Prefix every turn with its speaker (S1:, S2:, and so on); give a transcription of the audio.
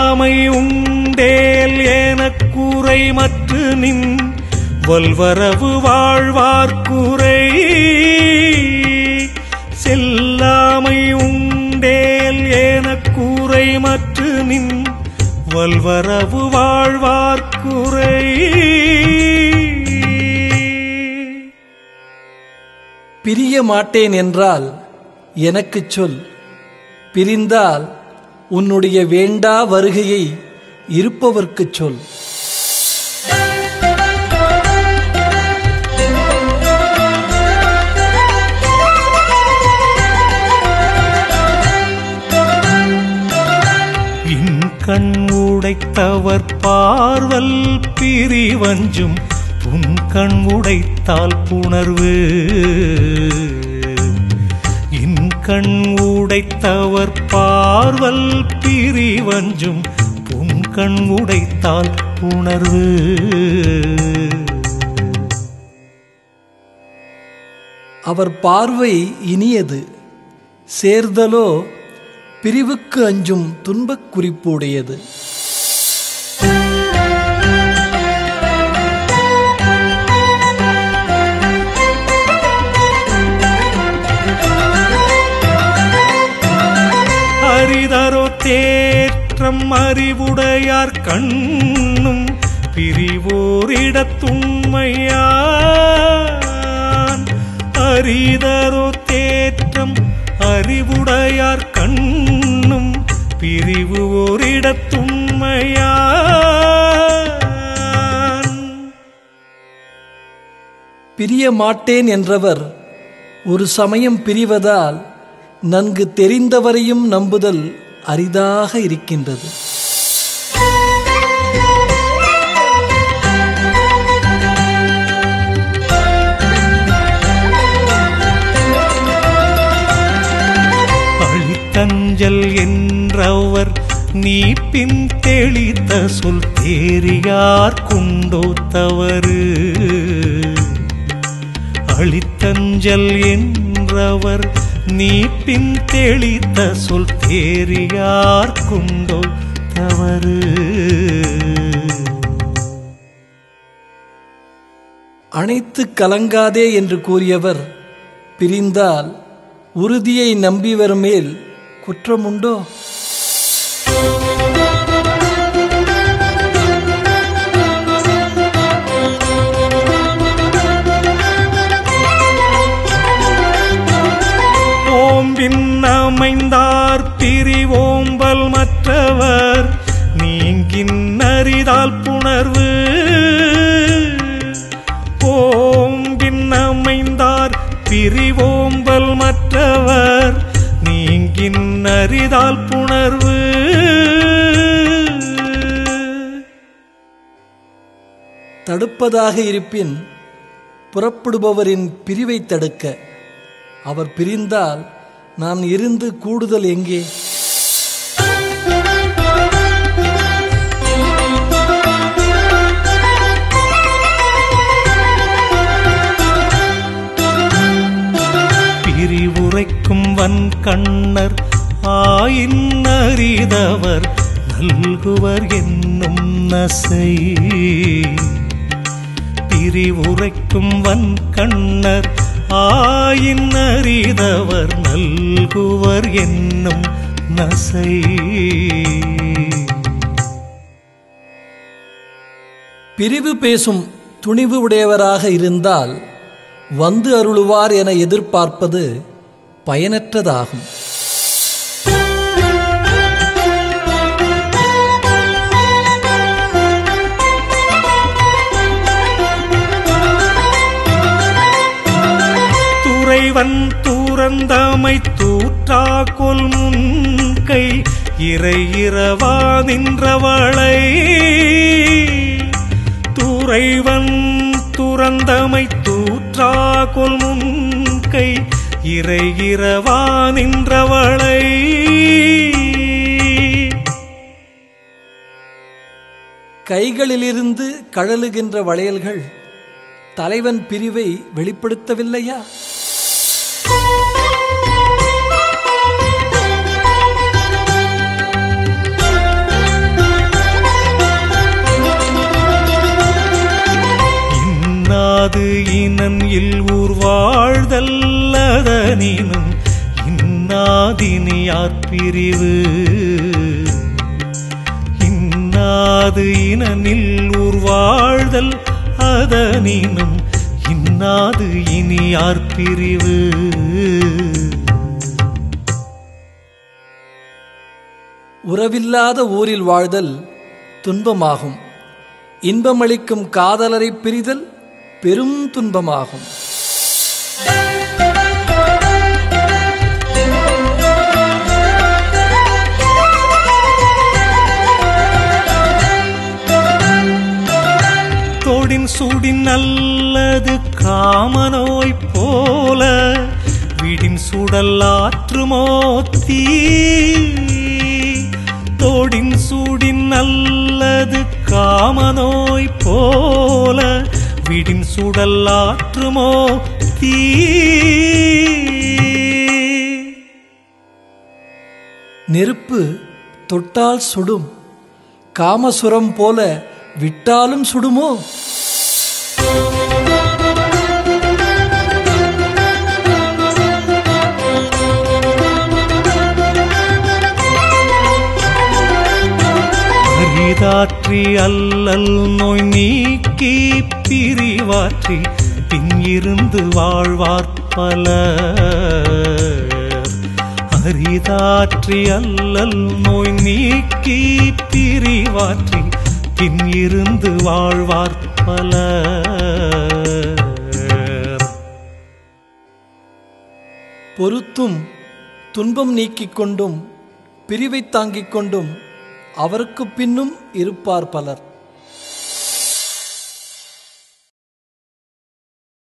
S1: செல்லாமை உண்டேல் எனக் குறை மற்று நின் வல்வரவு வாழ்வார்க்குறை செல்லாமை உண்டேல் எனக் கூரை மற்று நின் வல்வரவு வாழ்வார்க்குறை
S2: பிரிய மாட்டேன் என்றால் எனக்குச் சொல் பிரிந்தால் உன்னுடைய வேண்டா வருகையை இருப்பவர்க்குச் சொல்
S1: இன்கண் உடைத்தவர் பார்வல் பிரிவஞ்சும் புன்கண் உடைத்தால் புணர்வு இன்கண் உடைத்தவர் பார்வல் பிரிவஞ்சும் புன்கண் உடைத்தால் புணர்வு
S2: அவர் பார்வை இனியது சேர்தலோ பிரிவுக்கு அஞ்சும் துன்பக் குறிப்புடையது
S1: அரிதரோ தேற்றம் அறிவுடையார் கண்ணும் பிரிவோரிடத்துண்மையான் அரிதரோ தேற்றம் அறிவுடையார் கண்ணும் பிரிவு ஓரிடத்துண்மையான்
S2: பிரிய மாட்டேன் என்றவர் ஒரு சமயம் பிரிவதால் நன்கு தெரிந்தவரையும் நம்புதல் அரிதாக இருக்கின்றது
S1: அழித்தஞ்சல் என்றவர் நீ பின் தெளித்த சொல் தேரியார் கொண்டோ தவறு அழித்தஞ்சல் என்றவர் நீ பின் தெளித்த சொல் தேரியார் கொண்டோ தவறு
S2: அனைத்து கலங்காதே என்று கூறியவர் பிரிந்தால் உறுதியை நம்பிவர் மேல் குற்றமுண்டோ
S1: ஓம்பின் அமைந்தார் பிரிவோம்பல் மற்றவர் நீங்கின் அரிதால் புணர்வு ஓம்பின் அமைந்தார் பிரிவோம்பல் மற்றவர் நீங்கின் அரிதால் புணர்வு
S2: தடுப்பதாக இருப்பின் புறப்படுபவரின் பிரிவை தடுக்க அவர் பிரிந்தால் நான் இருந்து கூடுதல் எங்கே
S1: பிரிவுரைக்கும் வன் கண்ணர் ஆயின் அறிதவர் நல்குவர் என்னும் நசை பிரிவுரைக்கும் வன் கண்ணர் ஆயின் அறிதவர் நல்குவர் என்னும் நசை
S2: பிரிவு பேசும் துணிவு உடையவராக இருந்தால் வந்து அருளுவார் என எதிர்பார்ப்பது பயனற்றதாகும்
S1: துறைவன் தூரந்தமை தூற்றா கொல் முன்கை இறை இரவா நின்றவளை துறைவன் துறந்தமை தூற்றா கொல் முன்கை இறை இரவா நின்றவளை
S2: கைகளிலிருந்து கழலுகின்ற வளையல்கள் தலைவன் பிரிவை வெளிப்படுத்தவில்லையா
S1: இனன் இல் ஊர் வாழ்தல்லதனினும் இன்னாதினியார் பிரிவு இன்னாது இனனில் ஊர் வாழ்தல் அதனினும் இன்னாது இனியார் பிரிவு
S2: உறவில்லாத ஊரில் வாழ்தல் துன்பமாகும் இன்பமளிக்கும் காதலரை பிரிதல் பெரும் துன்பமாகும்
S1: தோடின் சுடின் நல்லது காமநோய் போல விடின் சுடல் ஆற்றுமோ தீ தோடின் சூடின் நல்லது காமநோய் போல விடின் சுடல் ஆற்றுமோ தீ
S2: நெருப்பு தொட்டால் சுடும் காமசுரம் போல விட்டாலும் சுடுமோ
S1: அரிதாற்றி அல்லல் நோய் நீக்கி பிரிவாற்றி பின் இருந்து வாழ்வார் பல அரிதாற்றி அல்லல் நோய் நீக்கி பிரிவாற்றி பின் இருந்து வாழ்வார் பல
S2: பொறுத்தும் துன்பம் நீக்கிக் கொண்டும் பிரிவைத் தாங்கிக் கொண்டும் அவருக்கு பின்னும் இருப்பார் பலர்